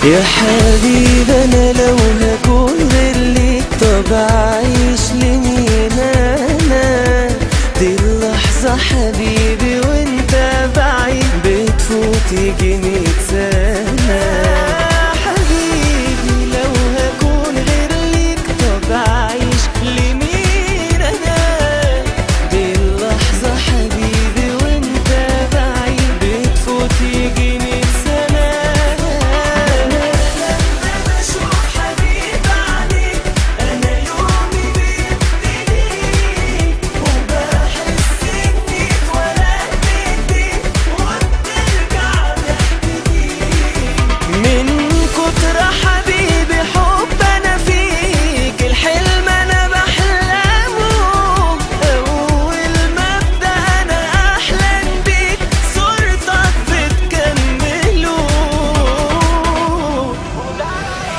يا حبيبي انا لو هكون غير ليك طب اعيش لمين انا دي اللحظة حبيبي وانت بعيد بتفوت يجيني